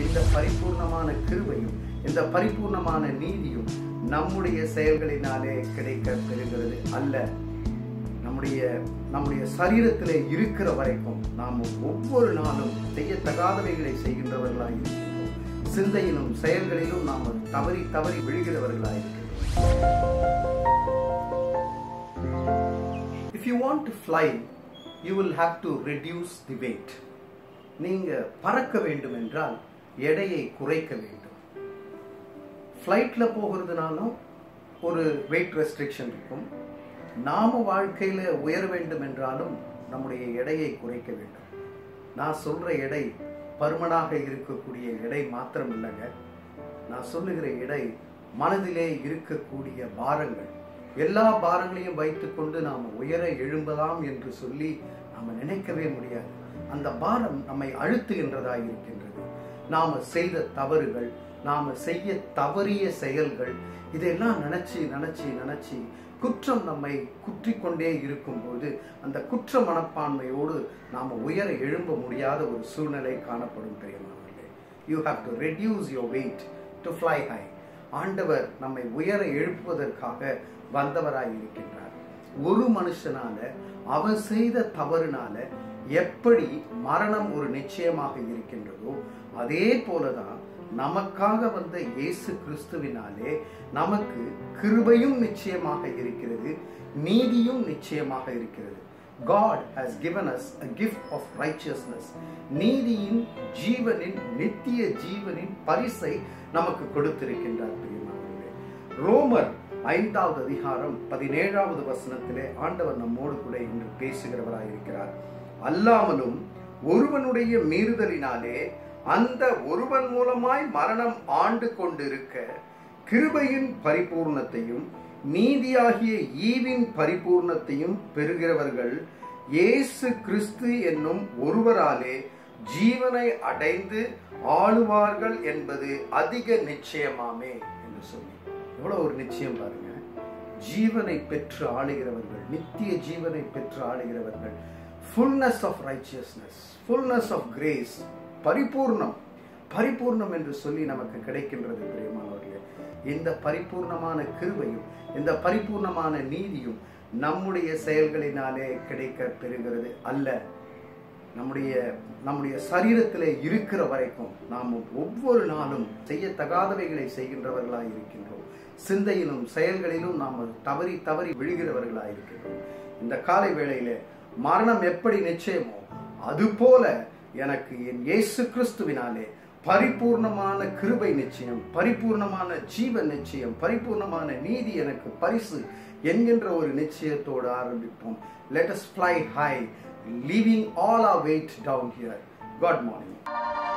இந்த பரிபூர்ணமான கிருபையும் இந்த பரிபூர்ணமான நீதியும் நம்முடைய செயல்களினாலே கிடைக்க பெறுகிறது அல்ல நம்முடைய நம்முடைய சரீரத்திலே இருக்கிற வரைக்கும் நாம் ஒவ்வொரு நாளும் செய்யத்தகாதவைகளை செய்கின்றவர்களாய் இருக்கின்றோம் சிந்தையிலும் செயல்களிலும் நாம் தவறி தவறி விழுகிறவர்களாய் இருக்கின்றோம் If you want to fly, you will have to reduce the weight. நீங்க பறக்க வேண்டும் என்றால் எடையை குறைக்க வேண்டும் ஃப்ளைட்ல போகிறதுனாலும் ஒரு வெயிட் ரெஸ்ட்ரிக்ஷன் இருக்கும் நாம வாழ்க்கையில உயர வேண்டும் என்றாலும் நம்முடைய எடையை குறைக்க வேண்டும் நான் சொல்ற எடை பருமனாக இருக்கக்கூடிய எடை மாத்திரம் இல்லைங்க நான் சொல்லுகிற எடை மனதிலே இருக்கக்கூடிய பாரங்கள் எல்லா பாரங்களையும் வைத்துக்கொண்டு நாம் உயர எழும்பலாம் என்று சொல்லி நாம் நினைக்கவே முடியாது அந்த பாரம் நம்மை அழுத்துகின்றதாய் இருக்கின்றது நாம செய்த தவறுகள் நாம செய்ய தவறிய செயல்கள் இதெல்லாம் நினைச்சு நினைச்சு நினைச்சு குற்றம் நம்மை குற்றி கொண்டே இருக்கும்போது அந்த குற்ற மனப்பான்மையோடு நாம உயர எழும்ப முடியாத ஒரு சூழ்நிலை காணப்படும் பெரியமானவர்களே you have to reduce your weight to fly high ஆண்டவர் நம்மை உயர எழுப்புவதற்காக வந்தவராய் இருக்கின்றார் ஒரு மனுஷனால அவன் செய்த தவறுனால எப்படி மரணம் ஒரு நிச்சயமாக இருக்கின்றதோ அதே போலதான் நமக்காக வந்த இயேசு கிறிஸ்துவினாலே நமக்கு கிருபையும் நிச்சயமாக இருக்கிறது நீதியும் நிச்சயமாக இருக்கிறது God has given us a gift of righteousness. நீதியின் ஜீவனின் நித்திய ஜீவனின் பரிசை நமக்கு கொடுத்திருக்கின்றார் பிரியமானவர்களே ரோமர் ஐந்தாவது அதிகாரம் பதினேழாவது வசனத்திலே ஆண்டவர் நம்மோடு கூட இன்று பேசுகிறவராயிருக்கிறார் அல்லாமலும் ஒருவனுடைய மீறுதலினாலே அந்த ஒருவன் மூலமாய் மரணம் ஆண்டு கொண்டிருக்க கிருபையின் பரிபூர்ணத்தையும் நீதியாகிய ஈவின் பரிபூர்ணத்தையும் பெறுகிறவர்கள் இயேசு கிறிஸ்து என்னும் ஒருவராலே ஜீவனை அடைந்து ஆளுவார்கள் என்பது அதிக நிச்சயமாமே என்று சொல்லி எவ்வளவு ஒரு நிச்சயம் பாருங்க ஜீவனை பெற்று ஆளுகிறவர்கள் நித்திய ஜீவனை பெற்று ஆளுகிறவர்கள் fullness of righteousness fullness of grace பரிபூர்ணம் பரிபூர்ணம் என்று சொல்லி நமக்கு கிடைக்கின்றது பிரியமானவர்களே இந்த பரிபூர்ணமான கிருபையும் இந்த பரிபூர்ணமான நீதியும் நம்முடைய செயல்களினாலே கிடைக்க பெறுகிறது அல்ல நம்முடைய நம்முடைய சரீரத்திலே இருக்கிற வரைக்கும் நாம் ஒவ்வொரு நாளும் செய்யத்தகாதவைகளை செய்கின்றவர்களாய் இருக்கின்றோம் சிந்தையிலும் செயல்களிலும் நாம் தவறி தவறி விழுகிறவர்களாய் இருக்கின்றோம் இந்த காலை வேளையில மரணம் எப்படி நிச்சயமோ அதுபோல எனக்கு என் இயேசு கிறிஸ்துவினாலே பரிபூர்ணமான கிருபை நிச்சயம் பரிபூர்ணமான ஜீவன் நிச்சயம் பரிபூர்ணமான நீதி எனக்கு பரிசு என்கின்ற ஒரு நிச்சயத்தோடு ஆரம்பிப்போம் let us fly high leaving all our weight down here. God morning.